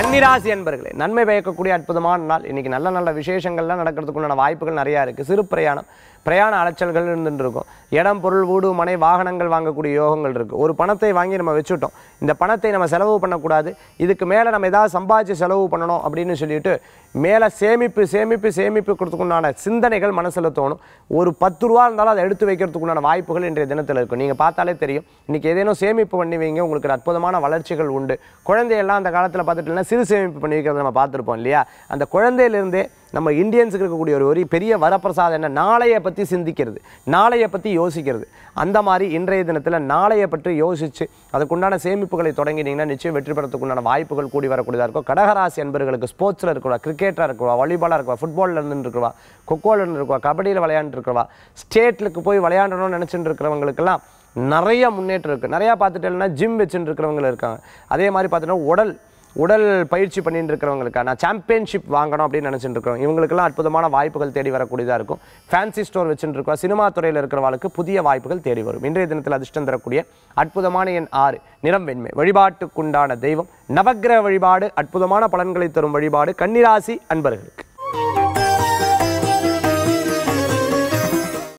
கன்னிராசி என்பர்களே நன்மை பயக்கக்கூடிய அற்புதமான நாள் இன்னைக்கு நல்ல நல்ல விசேஷங்கள்லாம் நடக்கிறதுக்குண்டான வாய்ப்புகள் நிறையா இருக்குது சிறு பிரயாணம் பிரயாண அலைச்சல்கள் இருந்துட்டு இருக்கும் இடம் பொருள் வீடு மனை வாகனங்கள் வாங்கக்கூடிய யோகங்கள் இருக்குது ஒரு பணத்தை வாங்கி நம்ம வச்சுட்டோம் இந்த பணத்தை நம்ம செலவு பண்ணக்கூடாது இதுக்கு மேலே நம்ம ஏதாவது சம்பாதிச்சு செலவு பண்ணணும் அப்படின்னு சொல்லிட்டு மேலே சேமிப்பு சேமிப்பு சேமிப்பு கொடுத்துக்குண்டான சிந்தனைகள் மனசில் தோணும் ஒரு பத்து ரூபா இருந்தாலும் அதை எடுத்து வைக்கிறதுக்குண்டான வாய்ப்புகள் இன்றைய தினத்தில் இருக்கும் நீங்கள் பார்த்தாலே தெரியும் இன்றைக்கி ஏதேனும் சேமிப்பு பண்ணி வைங்க உங்களுக்கு ஒரு அற்புதமான வளர்ச்சிகள் உண்டு குழந்தையெல்லாம் அந்த காலத்தில் பார்த்துட்டுனா சிறு சேமிப்பு பண்ணி வைக்கிறத நம்ம பார்த்துருப்போம் இல்லையா அந்த குழந்தையிலிருந்தே நம்ம இந்தியன்ஸுக்கு இருக்கக்கூடிய ஒரு ஒரு பெரிய வரப்பிரசாதம் என்ன நாளைய பற்றி சிந்திக்கிறது நாளைய பற்றி யோசிக்கிறது அந்த மாதிரி இன்றைய தினத்தில் நாளைய பற்றி யோசித்து அதுக்குண்டான சேமிப்புகளை தொடங்கினீங்கன்னா நிச்சயம் வெற்றி பெறத்துக்குண்டான வாய்ப்புகள் கூடி வரக்கூடியதாக இருக்கும் கடகராசி அன்பர்களுக்கு ஸ்போர்ட்ஸில் இருக்கிறவா கிரிக்கெட்டாக இருக்கிறவா வாலிபாலாக இருக்கவா ஃபுட்பாலில் இருந்து இருக்கிறவா கொக்கோவில் இருந்து இருக்கவா கபடியில் விளையாண்டு இருக்கிறவா ஸ்டேட்டுக்கு போய் விளையாடணும்னு நினச்சிட்டு இருக்கிறவங்களுக்கெல்லாம் நிறைய முன்னேற்றம் இருக்குது நிறையா பார்த்துட்டேன்னா ஜிம் வச்சுட்டு இருக்கிறவங்க இருக்காங்க அதே மாதிரி பார்த்துட்டோன்னா உடல் உடல் பயிற்சி பண்ணிட்டு இருக்கிறவங்களுக்கு நான் சாம்பியன்ஷிப் வாங்கணும் அப்படின்னு நினச்சிட்டு இருக்கிறோம் இவங்களுக்கெல்லாம் அற்புதமான வாய்ப்புகள் தேடி வரக்கூடியதாக இருக்கும் ஃபேன்சி ஸ்டோர் வச்சுட்டு இருக்கோம் சினிமா துறையில் இருக்கிறவங்களுக்கு புதிய வாய்ப்புகள் தேடி வரும் இன்றைய தினத்தில் அதிர்ஷ்டம் தரக்கூடிய அற்புதமான எண் ஆறு நிறம் வெண்மை வழிபாட்டுக்குண்டான தெய்வம் நவக்கிரக வழிபாடு அற்புதமான பலன்களை தரும் வழிபாடு கன்னிராசி அன்பர்களுக்கு